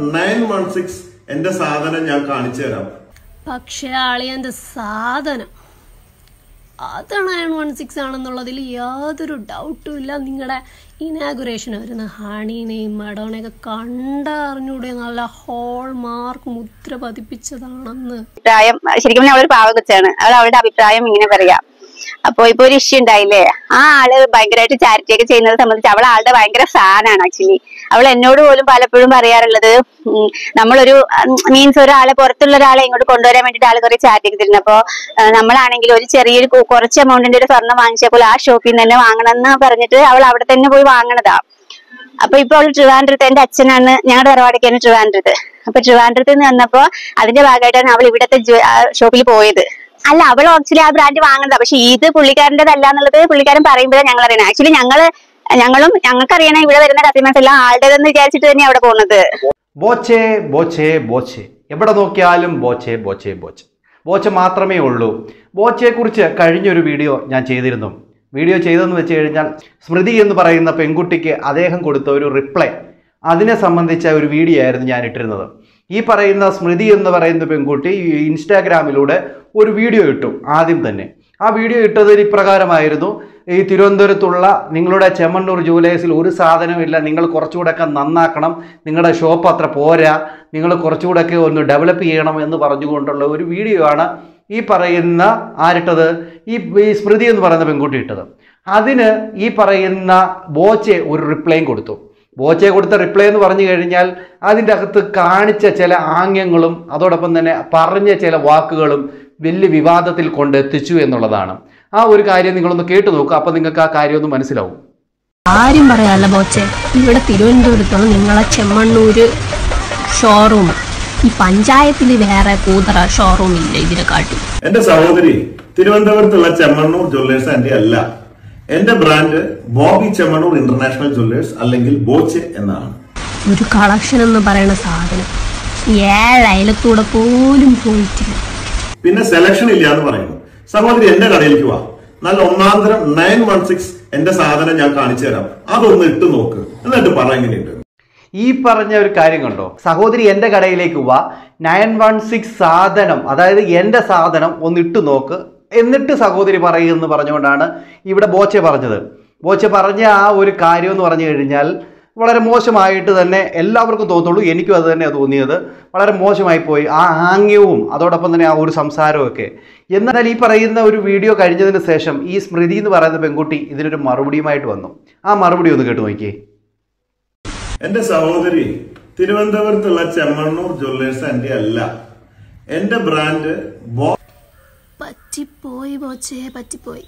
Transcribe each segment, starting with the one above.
Nine one six എന്റെ സാധനം ഞാൻ കാണിച്ചു തരാം പക്ഷേ അളിയന്റെ സാധനം അത് നയൻ വൺ സിക്സ് ആണെന്നുള്ളതിൽ യാതൊരു ഡൗട്ടും ഇല്ല നിങ്ങളുടെ ഇനാഗുറേഷൻ വരുന്ന ഹണീനെയും മഡോണെയൊക്കെ കണ്ടറിഞ്ഞൂടെ നല്ല ഹോൾ മാർക്ക് മുദ്ര പതിപ്പിച്ചതാണെന്ന് അഭിപ്രായം ശരിക്കും പറഞ്ഞാൽ അവളൊരു പാവ കൊച്ചാണ് അവൾ അവളുടെ അഭിപ്രായം ഇങ്ങനെ പറയാം അപ്പൊ ഇപ്പൊ ഒരു ഇഷ്യൂ ഉണ്ടായില്ലേ ആ ആള് ഭയങ്കരമായിട്ട് ചാരിറ്റി ഒക്കെ ചെയ്യുന്നത് സംബന്ധിച്ച് അവൾ ആളുടെ ഭയങ്കര ഫാനാണ് ആക്ച്വലി അവൾ എന്നോട് പോലും പലപ്പോഴും പറയാറുള്ളത് ഉം, നമ്മളൊരു മീൻസ് ഒരാളെ പുറത്തുള്ള ഒരാളെ ഇങ്ങോട്ട് കൊണ്ടുവരാൻ വേണ്ടിയിട്ട് ആൾ കുറെ ചാറ്റ് ഒക്കെ തരുന്നു അപ്പൊ ആ, നമ്മളാണെങ്കിൽ ഒരു ചെറിയൊരു കു- കുറച്ച് എമൗണ്ടിന്റെ ഒരു സ്വർണ്ണം വാങ്ങിച്ചപ്പോൾ ആ ഷോപ്പിൽ നിന്ന് തന്നെ വാങ്ങണം എന്ന് പറഞ്ഞിട്ട് അവൾ അവിടെ തന്നെ പോയി വാങ്ങണതാ അപ്പൊ ഇപ്പൊ അവള് ട്രിവാൻഡ്രത്ത് എന്റെ അച്ഛനാണ് ഞങ്ങളുടെ തറവാടൊക്കെയാണ് ട്രിവാൻഡ്രത്ത് അപ്പൊ ട്രിവാൻഡ്രത്ത് നിന്ന് വന്നപ്പോ അതിന്റെ ഭാഗമായിട്ടാണ് അവൾ ഇവിടത്തെ ഷോപ്പിൽ പോയത് അല്ല അവൾ ആക്ച്വലി ആ ബ്രാൻഡ് വാങ്ങുന്നതാ പക്ഷെ ഇത് പുള്ളിക്കാരൻ്റെതല്ല എന്നുള്ളത് പുള്ളിക്കാരൻ പറയുമ്പോഴാണ് ഞങ്ങൾ അറിയണത് ആക്ച്വലി ഞങ്ങള് ഞങ്ങളും ഞങ്ങൾക്കറിയണം ഇവിടെ വരുന്ന കസ്റ്റമേഴ്സ് എല്ലാം ആളുടേതെന്ന് വിചാരിച്ചിട്ട് തന്നെ അവിടെ പോകുന്നത് ബോച്ചെ ബോച്ചെ ബോച്ചെ എവിടെ നോക്കിയാലും ബോച്ചെ ബോച്ചെ ബോച്ചെ ബോച്ച മാത്രമേ ഉള്ളൂ ബോച്ചയെക്കുറിച്ച് കഴിഞ്ഞൊരു വീഡിയോ ഞാൻ ചെയ്തിരുന്നു വീഡിയോ ചെയ്തതെന്ന് വെച്ച് കഴിഞ്ഞാൽ സ്മൃതി എന്ന് പറയുന്ന പെൺകുട്ടിക്ക് അദ്ദേഹം കൊടുത്ത ഒരു റിപ്ലൈ അതിനെ സംബന്ധിച്ച ഒരു വീഡിയോ ആയിരുന്നു ഞാൻ ഇട്ടിരുന്നത് ഈ പറയുന്ന സ്മൃതി എന്ന് പറയുന്ന പെൺകുട്ടി ഈ ഇൻസ്റ്റാഗ്രാമിലൂടെ ഒരു വീഡിയോ ഇട്ടു ആദ്യം തന്നെ ആ വീഡിയോ ഇട്ടത് ഇപ്രകാരമായിരുന്നു ഈ തിരുവനന്തപുരത്തുള്ള നിങ്ങളുടെ ചെമ്മണ്ണൂർ ജൂലേഴ്സിൽ ഒരു സാധനമില്ല നിങ്ങൾ കുറച്ചുകൂടെയൊക്കെ നന്നാക്കണം നിങ്ങളുടെ ഷോപ്പ് അത്ര പോരാ നിങ്ങൾ കുറച്ചുകൂടെയൊക്കെ ഒന്ന് ഡെവലപ്പ് ചെയ്യണം എന്ന് പറഞ്ഞുകൊണ്ടുള്ള ഒരു വീഡിയോ ആണ് ഈ പറയുന്ന ആരിട്ടത് ഈ ഈ സ്മൃതി എന്ന് പറയുന്ന പെൺകുട്ടി ഇട്ടത് അതിന് ഈ പറയുന്ന ബോച്ചെ ഒരു റിപ്ലൈയും കൊടുത്തു ബോച്ചെ കൊടുത്ത റിപ്ലൈ എന്ന് പറഞ്ഞു കഴിഞ്ഞാൽ അതിൻ്റെ അകത്ത് കാണിച്ച ചില ആംഗ്യങ്ങളും അതോടൊപ്പം തന്നെ പറഞ്ഞ ചില വാക്കുകളും വലിയ വിവാദത്തിൽ കൊണ്ടെത്തിച്ചു എന്നുള്ളതാണ് ആ ഒരു കാര്യം നിങ്ങളൊന്ന് കേട്ടു നോക്കുക അപ്പം നിങ്ങൾക്ക് ആ കാര്യം ഒന്ന് മനസ്സിലാവും ആരും പറയാല്ല ബോച്ചെ ഇവിടെ തിരുവനന്തപുരത്താണ് നിങ്ങളെ ചെമ്മണ്ണൂര് ഷോറൂം ഈ പഞ്ചായത്തിൽ വേറെ കൂതറ ഷോറൂം ഇല്ല ഇതിനെ കാട്ടി എന്റെ സഹോദരി തിരുവനന്തപുരത്തുള്ള ചെമ്മണ്ണൂർ ജ്വല്ലേഴ്സ് എന്റെ അല്ല എന്റെ brand Boby Chemmanur international jewellers അല്ലെങ്കിൽ ബോച്ചെ എന്നാണ് ഒരു കളക്ഷൻ എന്ന് പറയുന്ന സാധനം ഏഴ് അയലത്തൂടെ പോലും പോയിട്ടില്ല പിന്നെ സെലക്ഷൻ ഇല്ല എന്ന് പറയുന്നു സഹോദരി എന്റെ കടയിലേക്ക് വാ നല്ല ഒന്നാന്തരം നയൻ വൺ സിക്സ് എന്റെ സാധനം ഞാൻ കാണിച്ചു തരാം അതൊന്ന് ഇട്ട് നോക്ക് എന്നിട്ട് പറ എങ്ങനെയുണ്ട് ഈ പറഞ്ഞ ഒരു കാര്യം കണ്ടോ സഹോദരി എൻ്റെ കടയിലേക്ക് വാ നയൻ വൺ സിക്സ് സാധനം അതായത് എൻ്റെ സാധനം ഒന്ന് ഇട്ട് നോക്ക് എന്നിട്ട് സഹോദരി പറയുമെന്ന് പറഞ്ഞുകൊണ്ടാണ് ഇവിടെ ബോച്ചെ പറഞ്ഞത് ബോച്ചെ പറഞ്ഞ ആ ഒരു കാര്യം എന്ന് പറഞ്ഞു കഴിഞ്ഞാൽ വളരെ മോശമായിട്ട് തന്നെ എല്ലാവർക്കും തോന്നുള്ളൂ എനിക്കും അത് തന്നെ തോന്നിയത് വളരെ മോശമായി പോയി ആ ആംഗ്യവും അതോടൊപ്പം തന്നെ ആ ഒരു സംസാരവും ഒക്കെ എന്നാൽ ഈ പറയുന്ന ഒരു വീഡിയോ കഴിഞ്ഞതിന് ശേഷം ഈ സ്മൃതി എന്ന് പറയുന്ന പെൺകുട്ടി ഇതിനൊരു മറുപടിയുമായിട്ട് വന്നു ആ മറുപടി ഒന്ന് കേട്ട് നോക്കിയേ എന്റെ സഹോദരി തിരുവനന്തപുരത്തുള്ള ചെമ്മണ്ണൂർ ജ്വല്ലേഴ്സ് എന്റെ അല്ല എന്റെ ബ്രാൻഡ് ബോ പറ്റിപ്പോയി ബോച്ചേ പറ്റിപ്പോയി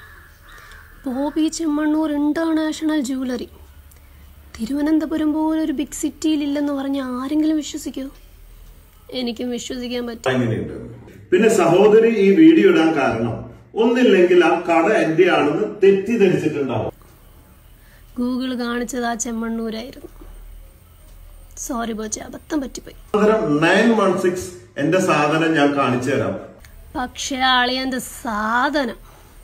ബോബി ചെമ്മണ്ണൂർ ഇന്റർനാഷണൽ ജുവലറി തിരുവനന്തപുരം പോലെ ഒരു ബിഗ് സിറ്റിയിലില്ലെന്ന് പറഞ്ഞ് ആരെങ്കിലും വിശ്വസിക്കോ എനിക്കും വിശ്വസിക്കാൻ പറ്റും എങ്ങനെയുണ്ട് പിന്നെ സഹോദരി ഈ വീഡിയോ ഇടാൻ കാരണം ഒന്നില്ലെങ്കിൽ ആ കട എന്റെ ആണെന്ന് തെറ്റിദ്ധരിച്ചിട്ടുണ്ടാവും ഗൂഗിൾ കാണിച്ചത് ആ ചെമ്മണ്ണൂരായിരുന്നു സോറി ബോച്ചെ അബദ്ധം പറ്റിപ്പോയി നയൻ വൺ സിക്സ് എന്റെ സാധനം ഞാൻ കാണിച്ചു തരാം പക്ഷേ അളിയന്റെ സാധനം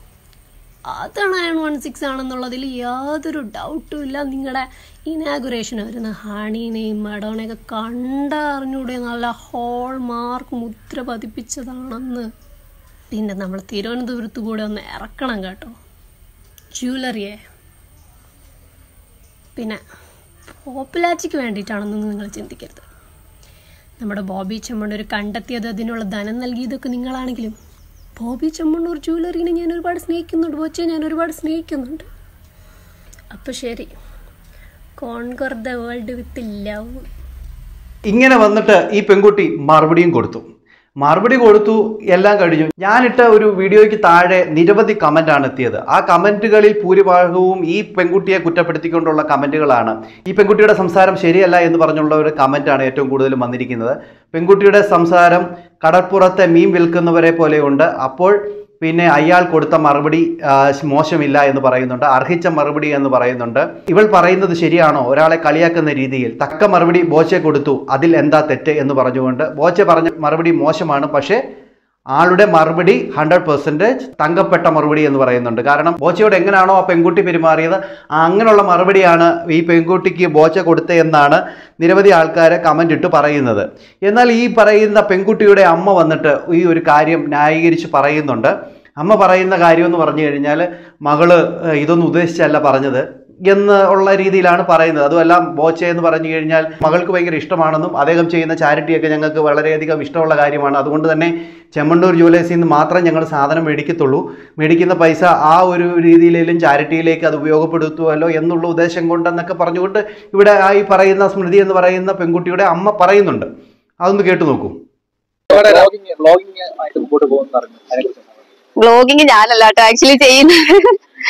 അത് നയൻ വൺ സിക്സ് ആണെന്നുള്ളതിൽ യാതൊരു ഡൗട്ടും ഇല്ല നിങ്ങളുടെ ഇനാഗുറേഷൻ വരുന്ന ഹണീനെയും മഡോണെയൊക്കെ കണ്ടറിഞ്ഞൂടെ നല്ല ഹോൾ മാർക്ക് മുദ്ര പതിപ്പിച്ചതാണെന്ന് പിന്നെ നമ്മൾ തിരുവനന്തപുരത്ത് കൂടെ ഒന്ന് ഇറക്കണം കേട്ടോ ജ്വല്ലറിയെ പിന്നെ പോപ്പുലാരിറ്റിക്ക് വേണ്ടിയിട്ടാണെന്നൊന്നും നിങ്ങൾ ചിന്തിക്കരുത് നമ്മുടെ ബോബി ചെമ്മണ്ണൂർ കണ്ടെത്തിയത് അതിനുള്ള ധനം നൽകിയതൊക്കെ നിങ്ങളാണെങ്കിലും ബോബി ചെമ്മണ്ണൂർ ജ്വല്ലറിനെ ഞാൻ ഒരുപാട് സ്നേഹിക്കുന്നുണ്ട് ബോച്ചെ ഞാൻ ഒരുപാട് സ്നേഹിക്കുന്നുണ്ട് അപ്പോൾ ശരി conquer the world with love ഇങ്ങനെ വന്നിട്ട് ഈ പെൺകുട്ടി മറുപടിയും കൊടുത്തു മറുപടി കൊടുത്തു എല്ലാം കഴിഞ്ഞു ഞാനിട്ട ഒരു വീഡിയോയ്ക്ക് താഴെ നിരവധി കമൻ്റാണ് എത്തിയത് ആ കമൻറ്റുകളിൽ ഭൂരിഭാഗവും ഈ പെൺകുട്ടിയെ കുറ്റപ്പെടുത്തിക്കൊണ്ടുള്ള കമൻറ്റുകളാണ് ഈ പെൺകുട്ടിയുടെ സംസാരം ശരിയല്ല എന്ന് പറഞ്ഞുള്ള ഒരു കമൻറ്റാണ് ഏറ്റവും കൂടുതൽ വന്നിരിക്കുന്നത് പെൺകുട്ടിയുടെ സംസാരം കടപ്പുറത്തെ മീൻ വിൽക്കുന്നവരെ പോലെയുണ്ട് അപ്പോൾ പിന്നെ അയാൾ കൊടുത്ത മറുപടി ആ, മോശമില്ല എന്ന് പറയുന്നുണ്ട് അർഹിച്ച മറുപടി എന്ന് പറയുന്നുണ്ട് ഇവൾ പറയുന്നത് ശരിയാണോ ഒരാളെ കളിയാക്കുന്ന രീതിയിൽ തക്ക മറുപടി ബോച്ചെ കൊടുത്തു അതിൽ എന്താ തെറ്റ് എന്ന് പറഞ്ഞുകൊണ്ട് ബോച്ചെ പറഞ്ഞ മറുപടി മോശമാണ് പക്ഷേ ആളുടെ മറുപടി ഹൺഡ്രഡ് പെർസെൻറ്റേജ് തങ്കപ്പെട്ട മറുപടി എന്ന് പറയുന്നുണ്ട് കാരണം ബോച്ചയോട് എങ്ങനെയാണോ ആ പെൺകുട്ടി പെരുമാറിയത് ആ അങ്ങനെയുള്ള മറുപടിയാണ് ഈ പെൺകുട്ടിക്ക് ബോച്ച കൊടുത്തത് എന്നാണ് നിരവധി ആൾക്കാരെ കമൻ്റ് ഇട്ട് പറയുന്നത് എന്നാൽ ഈ പറയുന്ന പെൺകുട്ടിയുടെ അമ്മ വന്നിട്ട് ഈ ഒരു കാര്യം ന്യായീകരിച്ച് പറയുന്നുണ്ട് അമ്മ പറയുന്ന കാര്യം എന്ന് പറഞ്ഞു കഴിഞ്ഞാൽ മകള് ഏഹ്, ഇതൊന്നും ഉദ്ദേശിച്ചല്ല പറഞ്ഞത് എന്ന് ഉള്ള രീതിയിലാണ് പറയുന്നത് അതുമെല്ലാം ബോച്ച എന്ന് പറഞ്ഞു കഴിഞ്ഞാൽ മകൾക്ക് ഭയങ്കര ഇഷ്ടമാണെന്നും അദ്ദേഹം ചെയ്യുന്ന ചാരിറ്റിയൊക്കെ ഞങ്ങൾക്ക് വളരെയധികം ഇഷ്ടമുള്ള കാര്യമാണ് അതുകൊണ്ട് തന്നെ ചെമ്മണ്ണൂർ ജുവലേഴ്സിൽ നിന്ന് മാത്രം ഞങ്ങൾ സാധനം മേടിക്കത്തുള്ളൂ മേടിക്കുന്ന പൈസ ആ ഒരു രീതിയിലേലും ചാരിറ്റിയിലേക്ക് അത് ഉപയോഗപ്പെടുത്തുമല്ലോ എന്നുള്ള ഉദ്ദേശം കൊണ്ടെന്നൊക്കെ പറഞ്ഞുകൊണ്ട് ഇവിടെ ആ ഈ പറയുന്ന സ്മൃതി എന്ന് പറയുന്ന പെൺകുട്ടിയുടെ അമ്മ പറയുന്നുണ്ട് അതൊന്ന് കേട്ടു നോക്കൂ വ്ളോഗിങ് വ്ളോഗിങ് ആയിട്ട് മുമ്പോട്ട് പോകുന്ന പറഞ്ഞു അതിനെക്കുറിച്ച് വ്ളോഗിങ് ഞാനല്ല കേട്ടോ ആക്ച്വലി ചെയ്യുന്നത്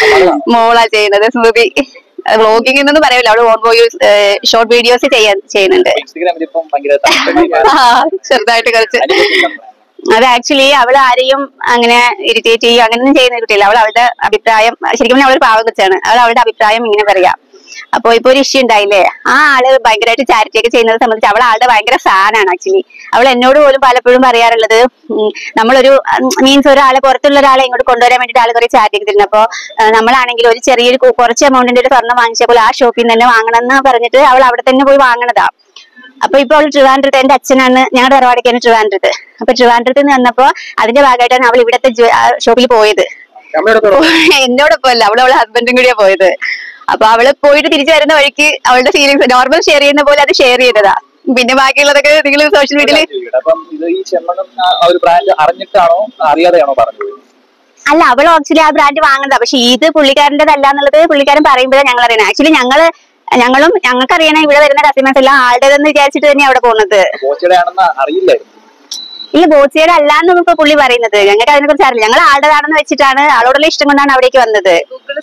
മോളാ ചെയ്യുന്നത് സ്മൃതി വ്ളോഗിംഗ് എന്നൊന്നും പറയില്ല അവള് ഓൺ വോയിസ് ഷോർട്ട് വീഡിയോസ് ചെയ്യാൻ ചെയ്യുന്നുണ്ട് ഇൻസ്റ്റഗ്രാമിൽ ഇപ്പം ഭയങ്കര താല്പര്യം ആ, ചെറുതായിട്ട് കുറച്ച് അതിനെക്കുറിച്ച് എന്താണ് പറയുന്നത്? അത് ആക്ച്വലി അവൾ ആരെയും അങ്ങനെ ഇറിറ്റേറ്റ് ചെയ്യുക അങ്ങനെയൊന്നും ചെയ്യുന്ന കുട്ടിയില്ല അവൾ അവളുടെ അഭിപ്രായം ശരിക്കും പറഞ്ഞാൽ അവളൊരു പാവം കൊച്ചാണ് അവൾ അവളുടെ അഭിപ്രായം ഇങ്ങനെ പറയാം അപ്പൊ ഇപ്പൊ ഒരു ഇഷ്യൂ ഉണ്ടായില്ലേ ആ ആള് ഭയങ്കരമായിട്ട് ചാരിറ്റി ഒക്കെ ചെയ്യുന്നത് സംബന്ധിച്ച് അവൾ ആളുടെ ഭയങ്കര ഫാനാണ് ആക്ച്വലി അവൾ എന്നോട് പോലും പലപ്പോഴും പറയാറുള്ളത് ഉം, നമ്മളൊരു മീൻസ് ഒരാളെ പുറത്തുള്ള ഒരാളെ ഇങ്ങോട്ട് കൊണ്ടുവരാൻ വേണ്ടിയിട്ട് ആൾ കുറെ ചാറ്റ് ഒക്കെ തരുന്നു അപ്പൊ നമ്മളാണെങ്കിൽ ഒരു ചെറിയൊരു കു- കുറച്ച് എമൗണ്ടിന്റെ ഒരു സ്വർണ്ണം വാങ്ങിച്ചപ്പോൾ ആ ഷോപ്പിൽ നിന്ന് തന്നെ വാങ്ങണം എന്ന് പറഞ്ഞിട്ട് അവൾ അവിടെ തന്നെ പോയി വാങ്ങണതാ അപ്പൊ ഇപ്പൊ അവള് ട്രിവാൻഡ്രത്ത് എന്റെ അച്ഛനാണ് ഞങ്ങളുടെ തറവാടിക്കാണ് ട്രിവാൻഡ്രത്ത് അപ്പൊ ട്രിവാൻഡ്രത്ത് നിന്ന് വന്നപ്പോ അതിന്റെ ഭാഗമായിട്ടാണ് അവൾ ഇവിടത്തെ ഷോപ്പിൽ പോയത് അമ്മയോടൊപ്പം എന്നോടൊപ്പം അല്ല അവള് അവളെ ഹസ്ബൻഡും കൂടിയാ പോയത് അപ്പൊ അവള് പോയിട്ട് തിരിച്ചു വരുന്ന വഴിക്ക് അവളുടെ ഫീലിങ്സ് നോർമൽ ഷെയർ ചെയ്യുന്ന പോലെ അത് ഷെയർ ചെയ്തതാ പിന്നെ ബാക്കിയുള്ളതൊക്കെ നിങ്ങൾ സോഷ്യൽ മീഡിയയിൽ അപ്പം ഇത് ഈ ചെമ്മണം ആ ഒരു ബ്രാൻഡ് അറിഞ്ഞിട്ടാണോ അറിയാതെയാണോ പറഞ്ഞത് അല്ല അവൾ ആക്ച്വലി ആ ബ്രാൻഡ് വാങ്ങുന്നതാ പക്ഷെ ഇത് പുള്ളിക്കാരൻ്റെതല്ല എന്നുള്ളത് പുള്ളിക്കാരൻ പറയുമ്പോഴാണ് ഞങ്ങൾ അറിയണത് ആക്ച്വലി ഞങ്ങള് ഞങ്ങളും ഞങ്ങൾക്കറിയണ ഇവിടെ വരുന്ന കസ്റ്റമേഴ്സ് എല്ലാം ആളുടേതെന്ന് വിചാരിച്ചിട്ട് തന്നെയാണ് അവിടെ പോകുന്നത് ബോച്ചയുടെ ആണെന്ന് അറിയില്ലായിരുന്നു ഇല്ല ബോച്ചയുടെ അല്ലാന്നും ഇപ്പൊ പുള്ളി പറയുന്നത് ഞങ്ങൾക്ക് അതിനെ കുറിച്ച് അറിയില്ല ഞങ്ങൾ ആളുടേതാണെന്ന് വെച്ചിട്ടാണ് ആളോടുള്ള ഇഷ്ടം കൊണ്ടാണ് അവിടേക്ക് വന്നത്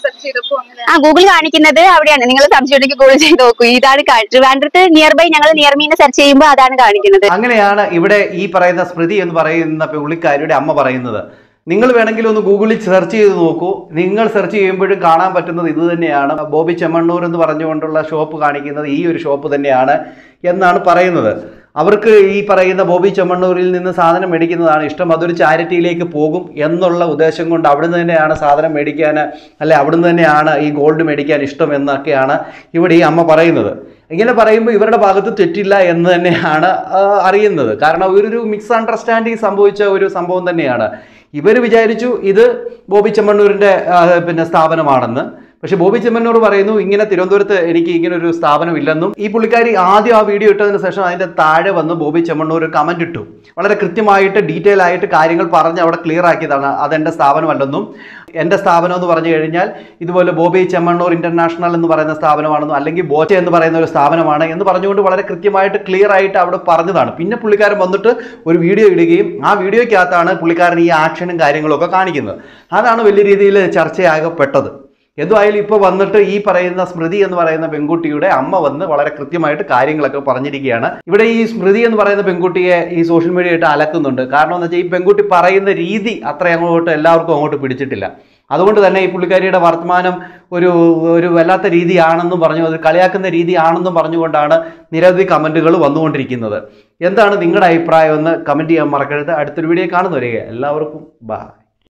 ആ ഗൂഗിൾ കാണിക്കുന്നത് അവിടെയാണ് നിങ്ങൾ സംശയം ഉണ്ടെങ്കിൽ ഗൂഗിൾ ചെയ്ത് നോക്കൂ ഇതാണ് കാ- ട്രിവാൻഡ്രത്ത് നിയർ ബൈ ഞങ്ങൾ നിയർ മീനെ സെർച്ച് ചെയ്യുമ്പോൾ അതാണ് കാണിക്കുന്നത് അങ്ങനെയാണ് ഇവിടെ ഈ പറയുന്ന സ്മൃതി എന്ന് പറയുന്ന പുള്ളിക്കാരിയുടെ അമ്മ പറയുന്നത് നിങ്ങൾ വേണമെങ്കിൽ ഒന്ന് ഗൂഗിളിൽ സെർച്ച് ചെയ്ത് നോക്കൂ നിങ്ങൾ സെർച്ച് ചെയ്യുമ്പോഴും കാണാൻ പറ്റുന്നത് ഇത് തന്നെയാണ് ബോബി ചെമ്മണ്ണൂർ എന്ന് പറഞ്ഞുകൊണ്ടുള്ള ഷോപ്പ് കാണിക്കുന്നത് ഈ ഒരു ഷോപ്പ് തന്നെയാണ് എന്നാണ് പറയുന്നത് അവർക്ക് ഈ പറയുന്ന ബോബി ചെമ്മണ്ണൂരിൽ നിന്ന് സാധനം മേടിക്കുന്നതാണ് ഇഷ്ടം അതൊരു ചാരിറ്റിയിലേക്ക് പോകും എന്നുള്ള ഉദ്ദേശം കൊണ്ട് അവിടുന്ന് തന്നെയാണ് സാധനം മേടിക്കാൻ അല്ലെ അവിടുന്ന് തന്നെയാണ് ഈ ഗോൾഡ് മേടിക്കാൻ ഇഷ്ടം എന്നൊക്കെയാണ് ഇവിടെ ഈ അമ്മ പറയുന്നത് ഇങ്ങനെ പറയുമ്പോൾ ഇവരുടെ ഭാഗത്ത് തെറ്റില്ല എന്ന് തന്നെയാണ് ആ, അറിയുന്നത് കാരണം ഇവരൊരു മിക്സ് അണ്ടർസ്റ്റാൻഡിങ് സംഭവിച്ച ഒരു സംഭവം തന്നെയാണ് ഇവർ വിചാരിച്ചു ഇത് ബോബി ചെമ്മണ്ണൂരിൻ്റെ ആ, പിന്നെ സ്ഥാപനമാണെന്ന് പക്ഷെ ബോബി ചെമ്മണ്ണൂർ പറയുന്നു ഇങ്ങനെ തിരുവനന്തപുരത്ത് എനിക്ക് ഇങ്ങനെ ഒരു സ്ഥാപനം ഇല്ലെന്നും ഈ പുള്ളിക്കാരി ആദ്യം ആ വീഡിയോ ഇട്ടതിന് ശേഷം അതിന്റെ താഴെ വന്ന് ബോബി ചെമ്മണ്ണൂർ കമന്റ് ഇട്ടു വളരെ കൃത്യമായിട്ട് ഡീറ്റെയിൽ ആയിട്ട് കാര്യങ്ങൾ പറഞ്ഞ് അവിടെ ക്ലിയർ ആക്കിയതാണ് അതെന്റെ സ്ഥാപനമല്ലെന്നും എൻ്റെ സ്ഥാപനം എന്ന് പറഞ്ഞു കഴിഞ്ഞാൽ ഇതുപോലെ ബോബി ചെമ്മണ്ണൂർ ഇന്റർനാഷണൽ എന്ന് പറയുന്ന സ്ഥാപനമാണെന്നും അല്ലെങ്കിൽ ബോച്ച എന്ന് പറയുന്ന ഒരു സ്ഥാപനമാണ് എന്ന് പറഞ്ഞുകൊണ്ട് വളരെ കൃത്യമായിട്ട് ക്ലിയർ ആയിട്ട് അവിടെ പറഞ്ഞതാണ് പിന്നെ പുള്ളിക്കാരൻ വന്നിട്ട് ഒരു വീഡിയോ ഇടുകയും ആ വീഡിയോയ്ക്കകത്താണ് പുള്ളിക്കാരൻ ഈ ആക്ഷനും കാര്യങ്ങളും ഒക്കെ കാണിക്കുന്നത് അതാണ് വലിയ രീതിയിൽ ചർച്ചയാകപ്പെട്ടത് എന്തുമായാലും ഇപ്പോൾ വന്നിട്ട് ഈ പറയുന്ന സ്മൃതി എന്ന് പറയുന്ന പെൺകുട്ടിയുടെ അമ്മ വന്ന് വളരെ കൃത്യമായിട്ട് കാര്യങ്ങളൊക്കെ പറഞ്ഞിരിക്കുകയാണ് ഇവിടെ ഈ സ്മൃതി എന്ന് പറയുന്ന പെൺകുട്ടിയെ ഈ സോഷ്യൽ മീഡിയ ആയിട്ട് അലക്കുന്നുണ്ട് കാരണം എന്ന് വെച്ചാൽ ഈ പെൺകുട്ടി പറയുന്ന രീതി അത്ര അങ്ങോട്ട് എല്ലാവർക്കും അങ്ങോട്ട് പിടിച്ചിട്ടില്ല അതുകൊണ്ട് തന്നെ ഈ പുള്ളിക്കാരിയുടെ വർത്തമാനം ഒരു ഒരു വല്ലാത്ത രീതിയാണെന്നും പറഞ്ഞു അത് കളിയാക്കുന്ന രീതിയാണെന്നും പറഞ്ഞുകൊണ്ടാണ് നിരവധി കമൻറ്റുകൾ വന്നുകൊണ്ടിരിക്കുന്നത് എന്താണ് നിങ്ങളുടെ അഭിപ്രായം എന്ന് കമൻറ്റ് ചെയ്യാൻ മറക്കരുത് അടുത്തൊരു വീഡിയോ കാണുന്നവരെ എല്ലാവർക്കും ബൈ